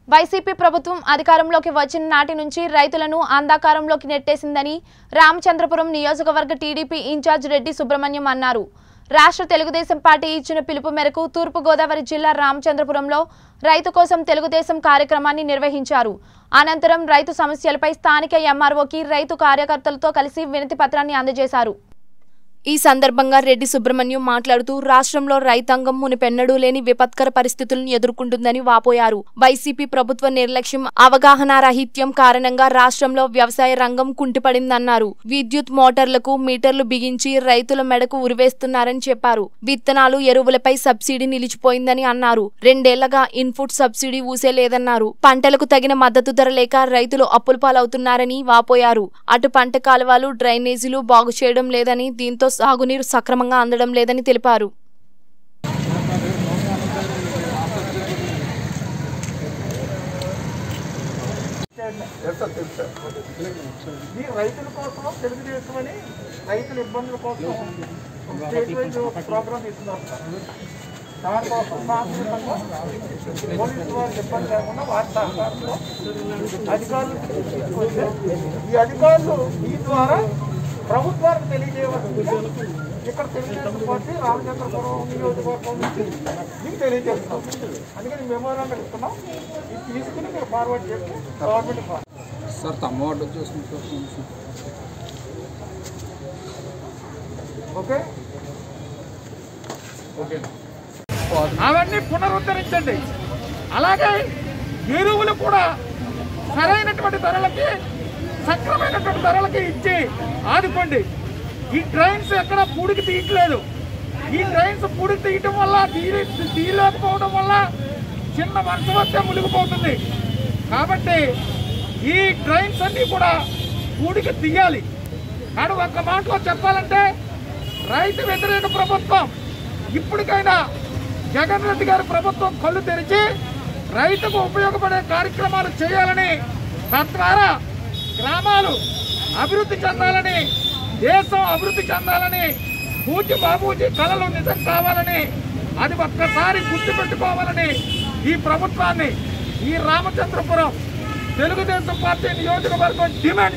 YCP ప్రభుత్వం అధికారంలోకి వచ్చిన నాటి నుంచి రైతులను అంధకారంలోకి నెట్టేసిందని రామచంద్రపురం నియోజకవర్గ టీడీపీ ఇన్ఛార్జ్ రెడ్డి సుబ్రహ్మణ్యం అన్నారు రాష్ట్ర తెలుగుదేశం పార్టీ ఇచ్చిన పిలుపు మేరకు తూర్పుగోదావరి జిల్లా రామచంద్రపురంలో రైతు కోసం తెలుగుదేశం కార్యక్రమాన్ని నిర్వహించారు అనంతరం రైతు సమస్యలపై స్థానిక ఎంఆర్ఓకి రైతు కార్యకర్తలతో కలిసి వినతి పత్రాన్ని అందజేశారు ఈ సందర్భంగా రెడ్డి సుబ్రహ్మణ్యం మాట్లాడుతూ రాష్ట్రంలో రైతాంగం మునిపెన్నడూ లేని విపత్కర పరిస్థితులను ఎదుర్కొంటుందని వాపోయారు వైసీపీ ప్రభుత్వ నిర్లక్ష్యం అవగాహన రాహిత్యం కారణంగా రాష్ట్రంలో వ్యవసాయ రంగం కుంటిపడిందన్నారు విద్యుత్ మోటార్లకు మీటర్లు బిగించి రైతుల మెడకు ఉరివేస్తున్నారని చెప్పారు విత్తనాలు ఎరువులపై సబ్సిడీ నిలిచిపోయిందని అన్నారు రెండేళ్లగా ఇన్పుట్ సబ్సిడీ ఊసేలేదన్నారు పంటలకు తగిన మద్దతు ధర లేక రైతులు అప్పుల పాలవుతున్నారని వాపోయారు అటు పంట కాలువలు డ్రైనేజీలు బాగు చేయడం లేదని దీంతో సాగునీరు సక్రమంగా అందడం లేదని తెలిపారు ఈ రైతుల కోసం తెలుగుదేశం అని రైతుల ఇబ్బందుల కోసం స్టేట్ వైజ్ ఒక ప్రోగ్రామ్ ఇస్తున్నారు సార్. దానికోసం మానసికంగా పోలీసు వారికి ఇబ్బంది లేకుండా వారి సహకారంలో అధికారులు తీసుకొస్తే ఈ అధికారులు ఈ ద్వారా ప్రభుత్వానికి తెలియజేయవలసిందిగా ఇక్కడ తెలుగుదేశం పార్టీ రామచంద్రపురం నియోజకవర్గం నుంచి మీకు తెలియజేస్తున్నాం అందుకని మెమోరాండం ఇస్తున్నాం ఇది తీసుకుని మీరు ఫార్వర్డ్ చేసి గవర్నమెంట్ ఫార్వర్డ్ సార్ తమ్మ వాడు వచ్చేస్తుంది సార్ కొంచెం. ఓకే అవన్నీ పునరుద్ధరించండి అలాగే ఎరువులు కూడా సరైనటువంటి ధరలకి సక్రమైనటువంటి ధరలకి ఇచ్చి ఆదుకోండి ఈ ట్రైన్స్ ఎక్కడ పూడికి తీయట్లేదు ఈ ట్రైన్స్ పూడికి తీయటం వల్ల తీరి తీయలేకపోవడం వల్ల చిన్న మనసు వస్తే మునిగిపోతుంది కాబట్టి ఈ ట్రైన్స్ అన్నీ కూడా పూడికి తీయాలి కానీ ఒక్క మాటలో చెప్పాలంటే రైతు వ్యతిరేక ప్రభుత్వం ఇప్పటికైనా జగన్ రెడ్డి గారి ప్రభుత్వం కళ్ళు తెరిచి రైతుకు ఉపయోగపడే కార్యక్రమాలు చేయాలని తద్వారా గ్రామాలు అభివృద్ధి చెందాలని దేశం అభివృద్ధి చెందాలని పూజ్య బాబూజీ కళలు నిజం కావాలని అది ఒక్కసారి గుర్తుపెట్టుకోవాలని ఈ ప్రభుత్వాన్ని ఈ రామచంద్రపురం తెలుగుదేశం పార్టీ నియోజకవర్గం డిమాండ్